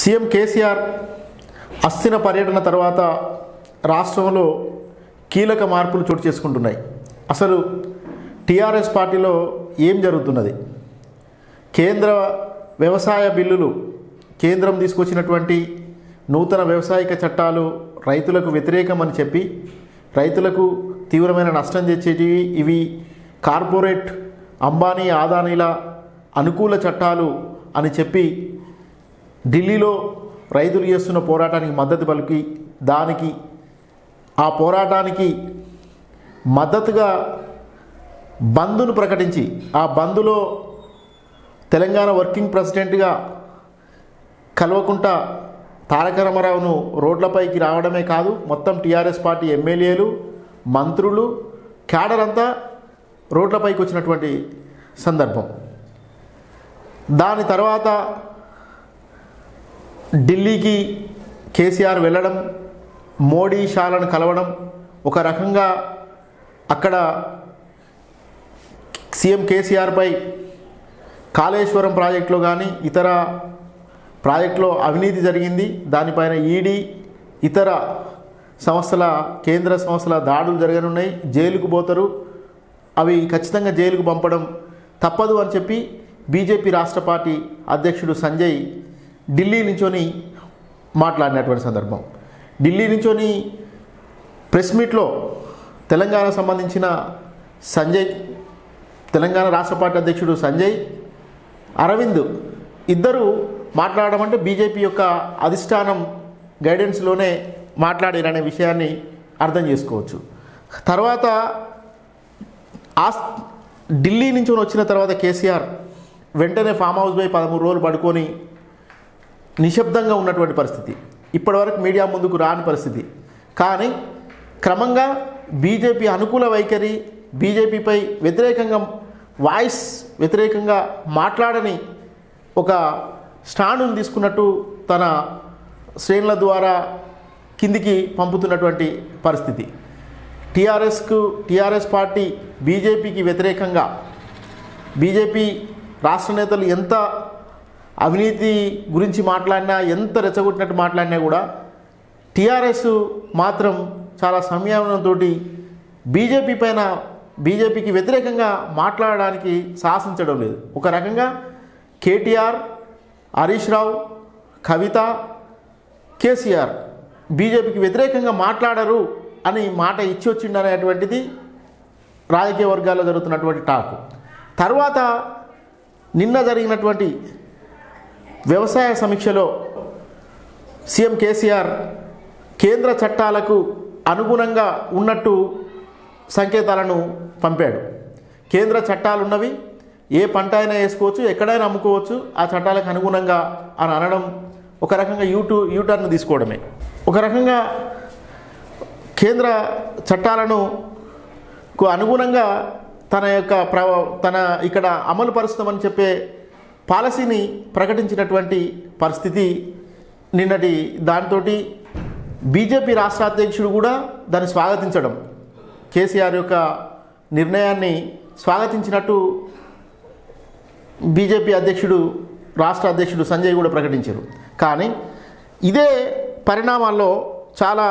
CM KCR అస్థిన పర్యటన తర్వాత రాష్ట్రంలో కీలక మార్పులు చోటు చేసుకుంటున్నాయి అసలు టీఆర్ఎస్ పార్టీలో ఏం జరుగుతున్నది కేంద్ర వ్యవసాయ బిల్లులు కేంద్రం తీసుకొచ్చినటువంటి నూతన వ్యవసాయక చట్టాలు రైతులకు వ్యతిరేకమని చెప్పి రైతులకు తీవ్రమైన నష్టం తెచ్చేటివి ఇవి కార్పొరేట్ అంబానీ ఆదానీల అనుకూల చట్టాలు అని చెప్పి ఢిల్లీలో రైతులు చేస్తున్న పోరాటానికి మద్దతు పలికి దానికి ఆ పోరాటానికి మద్దతుగా బంద్ను ప్రకటించి ఆ బంద్లో తెలంగాణ వర్కింగ్ ప్రెసిడెంట్గా కల్వకుంట తారక రామారావును రోడ్లపైకి రావడమే కాదు మొత్తం టీఆర్ఎస్ పార్టీ ఎమ్మెల్యేలు మంత్రులు క్యాడర్ అంతా రోడ్లపైకి వచ్చినటువంటి సందర్భం దాని తర్వాత ఢిల్లీకి కేసీఆర్ వెళ్ళడం మోడీ షాలను కలవడం ఒక రకంగా అక్కడ సీఎం కేసీఆర్పై కాళేశ్వరం ప్రాజెక్టులో కానీ ఇతర ప్రాజెక్టులో అవినీతి జరిగింది దానిపైన ఈడీ ఇతర సంస్థల కేంద్ర సంస్థల దాడులు జరగనున్నాయి జైలుకు పోతారు అవి ఖచ్చితంగా జైలుకు పంపడం తప్పదు అని చెప్పి బీజేపీ రాష్ట్ర పార్టీ అధ్యక్షుడు సంజయ్ ఢిల్లీ నుంచొని మాట్లాడినటువంటి సందర్భం ఢిల్లీ నుంచొని ప్రెస్ మీట్లో తెలంగాణ సంబంధించిన సంజయ్ తెలంగాణ రాష్ట్ర పార్టీ అధ్యక్షుడు సంజయ్ అరవింద్ ఇద్దరు మాట్లాడడం అంటే బీజేపీ యొక్క అధిష్టానం గైడెన్స్లోనే మాట్లాడారనే విషయాన్ని అర్థం చేసుకోవచ్చు తర్వాత ఆ ఢిల్లీ నుంచి వచ్చిన తర్వాత కేసీఆర్ వెంటనే ఫామ్ హౌస్ పై పదమూడు రోజులు పడుకొని నిశ్శబ్దంగా ఉన్నటువంటి పరిస్థితి ఇప్పటివరకు మీడియా ముందుకు రాని పరిస్థితి కానీ క్రమంగా బీజేపీ అనుకూల వైఖరి బీజేపీపై వ్యతిరేకంగా వాయిస్ వ్యతిరేకంగా మాట్లాడని ఒక స్టాండును తీసుకున్నట్టు తన శ్రేణుల ద్వారా కిందికి పంపుతున్నటువంటి పరిస్థితి టీఆర్ఎస్కు టీఆర్ఎస్ పార్టీ బీజేపీకి వ్యతిరేకంగా బీజేపీ రాష్ట్ర నేతలు ఎంత అవినీతి గురించి మాట్లాడినా ఎంత రెచ్చగొట్టినట్టు మాట్లాడినా కూడా టీఆర్ఎస్ మాత్రం చాలా సంయమనంతో బీజేపీ పైన బీజేపీకి వ్యతిరేకంగా మాట్లాడడానికి సాహసించడం లేదు ఒక రకంగా కేటీఆర్ హరీష్ రావు కవిత కేసీఆర్ బీజేపీకి వ్యతిరేకంగా మాట్లాడరు అని మాట ఇచ్చి వచ్చిండనేటువంటిది రాజకీయ వర్గాల్లో జరుగుతున్నటువంటి టాక్ తర్వాత నిన్న జరిగినటువంటి వ్యవసాయ సమీక్షలో సీఎం కేసీఆర్ కేంద్ర చట్టాలకు అనుగుణంగా ఉన్నట్టు సంకేతాలను పంపాడు కేంద్ర చట్టాలు ఉన్నవి ఏ పంట అయినా వేసుకోవచ్చు ఎక్కడైనా అమ్ముకోవచ్చు ఆ చట్టాలకు అనుగుణంగా అని అనడం ఒక రకంగా యూటూ యూటర్న్ తీసుకోవడమే ఒక రకంగా కేంద్ర చట్టాలను కు అనుగుణంగా తన యొక్క ప్ర తన ఇక్కడ అమలు పరుస్తామని చెప్పే పాలసీని ప్రకటించినటువంటి పరిస్థితి నిన్నటి దాంతో బీజేపీ రాష్ట్ర అధ్యక్షుడు కూడా దాన్ని స్వాగతించడం కేసీఆర్ యొక్క నిర్ణయాన్ని స్వాగతించినట్టు బీజేపీ అధ్యక్షుడు రాష్ట్ర అధ్యక్షుడు సంజయ్ కూడా ప్రకటించారు కానీ ఇదే పరిణామాల్లో చాలా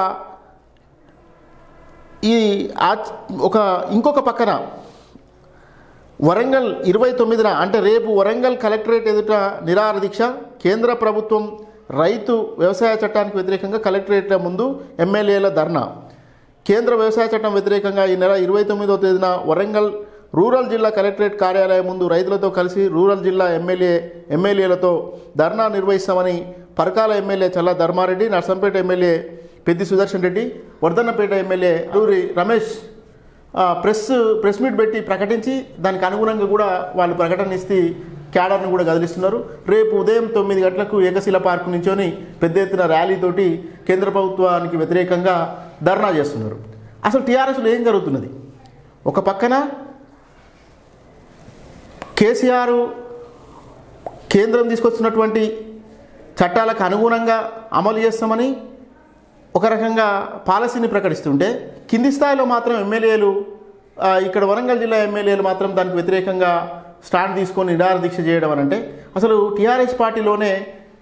ఈ ఆ- ఒక ఇంకొక పక్కన వరంగల్ ఇరవై తొమ్మిదిన అంటే రేపు వరంగల్ కలెక్టరేట్ ఎదుట నిరాహార దీక్ష కేంద్ర ప్రభుత్వం రైతు వ్యవసాయ చట్టానికి వ్యతిరేకంగా కలెక్టరేట్ల ముందు ఎమ్మెల్యేల ధర్నా కేంద్ర వ్యవసాయ చట్టం వ్యతిరేకంగా ఈ నెల ఇరవై తొమ్మిదవ తేదీన వరంగల్ రూరల్ జిల్లా కలెక్టరేట్ కార్యాలయం ముందు రైతులతో కలిసి రూరల్ జిల్లా ఎమ్మెల్యే ఎమ్మెల్యేలతో ధర్నా నిర్వహిస్తామని Parakala MLA Challa Dharmareddy Narsampet MLA Peddi Sudarshan Reddy Wardhannapet MLA Ruri Ramesh ఆ, ప్రెస్ ప్రెస్ మీట్ పెట్టి ప్రకటించి దానికి అనుగుణంగా కూడా వాళ్ళు ప్రకటన ఇస్తే క్యాడర్ని కూడా కదిలిస్తున్నారు రేపు ఉదయం తొమ్మిది గంటలకు ఏకశిల పార్కు నుంచొని పెద్ద ఎత్తున ర్యాలీతోటి కేంద్ర ప్రభుత్వానికి వ్యతిరేకంగా ధర్నా చేస్తున్నారు అసలు టీఆర్ఎస్లో ఏం జరుగుతున్నది ఒక పక్కన కేసీఆర్ కేంద్రం తీసుకొస్తున్నటువంటి చట్టాలకు అనుగుణంగా అమలు చేస్తామని ఒక రకంగా పాలసీని ప్రకటిస్తుంటే కింది స్థాయిలో మాత్రం ఎమ్మెల్యేలు ఆ, ఇక్కడ వరంగల్ జిల్లా ఎమ్మెల్యేలు మాత్రం దానికి వ్యతిరేకంగా స్టాండ్ తీసుకొని నిరాహార దీక్ష చేయడం అని అంటే అసలు టీఆర్ఎస్ పార్టీలోనే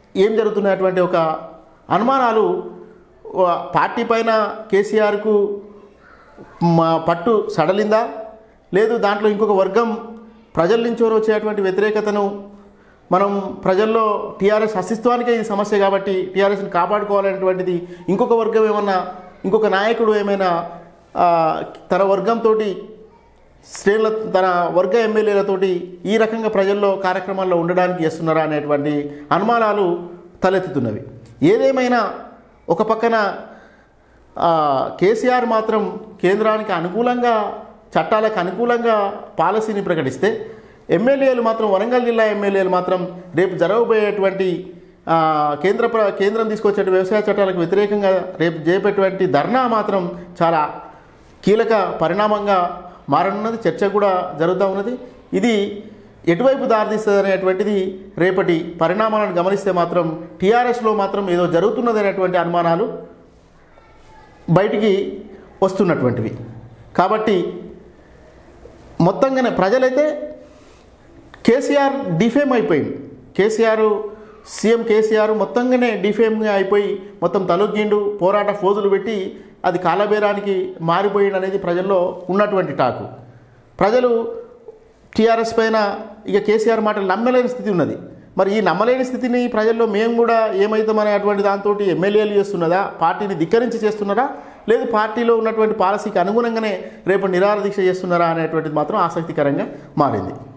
ఏం జరుగుతున్నటువంటి ఒక అనుమానాలు ఆ, పార్టీ పైన కేసీఆర్కు మా పట్టు సడలిందా లేదు దాంట్లో ఇంకొక వర్గం ప్రజల నుంచి వచ్చేటువంటి వ్యతిరేకతను మనం ప్రజల్లో టీఆర్ఎస్ అస్తిత్వానికే ఇది సమస్య కాబట్టి టీఆర్ఎస్ని కాపాడుకోవాలనేటువంటిది ఇంకొక వర్గం ఏమన్నా ఇంకొక నాయకుడు ఏమైనా ఆ, తన వర్గంతో శ్రేణుల తన వర్గ ఎమ్మెల్యేలతోటి ఈ రకంగా ప్రజల్లో కార్యక్రమాల్లో ఉండడానికి చేస్తున్నారా అనేటువంటి అనుమానాలు తలెత్తుతున్నవి ఏదేమైనా ఒక పక్కన ఆ, కేసీఆర్ మాత్రం కేంద్రానికి అనుకూలంగా చట్టాలకు అనుకూలంగా పాలసీని ప్రకటిస్తే ఎమ్మెల్యేలు మాత్రం వరంగల్ జిల్లా ఎమ్మెల్యేలు మాత్రం రేపు జరగబోయేటువంటి ఆ, కేంద్ర ప్ర కేంద్రం తీసుకొచ్చే వ్యవసాయ చట్టాలకు వ్యతిరేకంగా రేపు చేపేటువంటి ధర్నా మాత్రం చాలా కీలక పరిణామంగా మారనున్నది చర్చ కూడా జరుగుతూ ఉన్నది ఇది ఎటువైపు దారితీస్తుంది అనేటువంటిది రేపటి పరిణామాలను గమనిస్తే మాత్రం టీఆర్ఎస్లో మాత్రం ఏదో జరుగుతున్నది అనేటువంటి అనుమానాలు బయటికి వస్తున్నటువంటివి కాబట్టి మొత్తంగానే ప్రజలైతే కేసీఆర్ డిఫేమ్ అయిపోయింది కేసీఆర్ సీఎం కేసీఆర్ మొత్తంగానే డిఫేమ్గా అయిపోయి మొత్తం తలొగ్గిండు పోరాట ఫోజులు పెట్టి అది కాలబేరానికి మారిపోయింది అనేది ప్రజల్లో ఉన్నటువంటి టాకు ప్రజలు టీఆర్ఎస్ పైన ఇక కేసీఆర్ మాటలు నమ్మలేని స్థితి ఉన్నది మరి ఈ నమ్మలేని స్థితిని ప్రజల్లో మేము కూడా ఏమవుతామనే అటువంటి దాంతో ఎమ్మెల్యేలు చేస్తున్నదా పార్టీని ధిక్కరించి చేస్తున్నారా లేదు పార్టీలో ఉన్నటువంటి పాలసీకి అనుగుణంగానే రేపు నిరాహార దీక్ష చేస్తున్నారా అనేటువంటిది మాత్రం ఆసక్తికరంగా మారింది